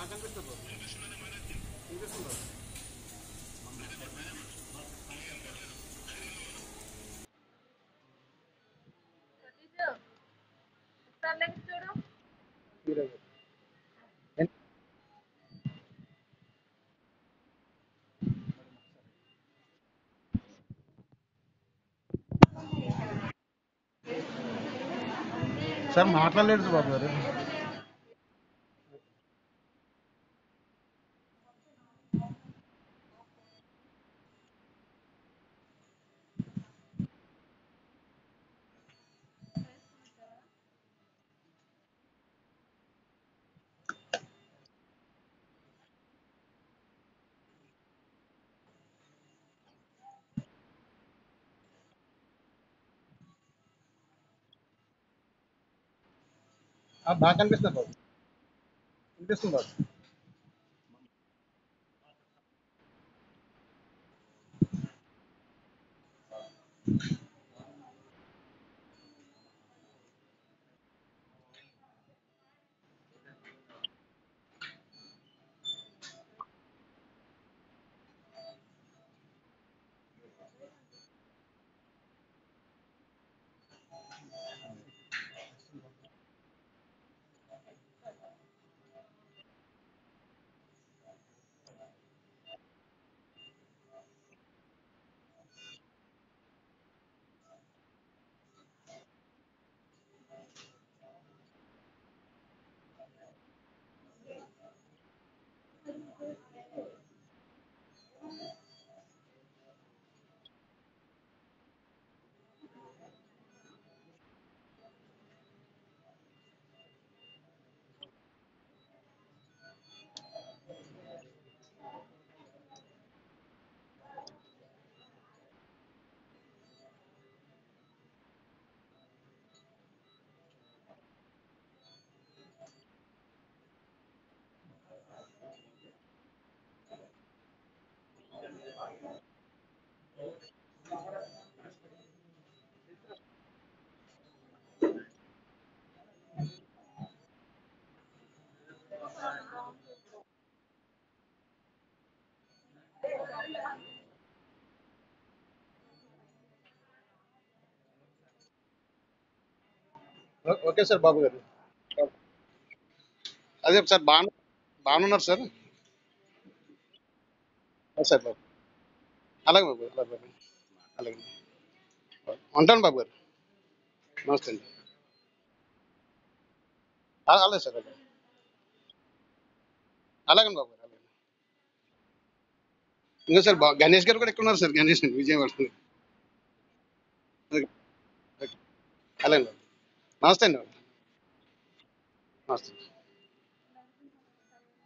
బాగా కనిపిస్తుంది బాబు వినిపిస్తుంది బాబు సతీష్ ఒకసారి లెక్కి చూడు మీరే బాబు. సార్ మాట్లాడలేదు బాబు గారు ఆ, బాగా కనిపిస్తుంది బాబు వినిపిస్తుంది బాబు ఓ- ఓకే సార్ బాబు గారు అదే సార్ బాగా బాగున్నారు సార్ ఆ, సార్ బాబు అలాగే బాబు అలాగే బాబు అలాగే ఉంటాను బాబు గారు నమస్తే అండి ఆ, అలాగే సార్ అలాగే అలాగే బాబు గారు అలాగే ఇంకా సార్ బా గణేష్ గారు కూడా ఇక్కడ ఉన్నారు sir Ganesh Vijayawada okay, okay. అలాగే బాబు నమస్తే అండి బాబు నమస్తే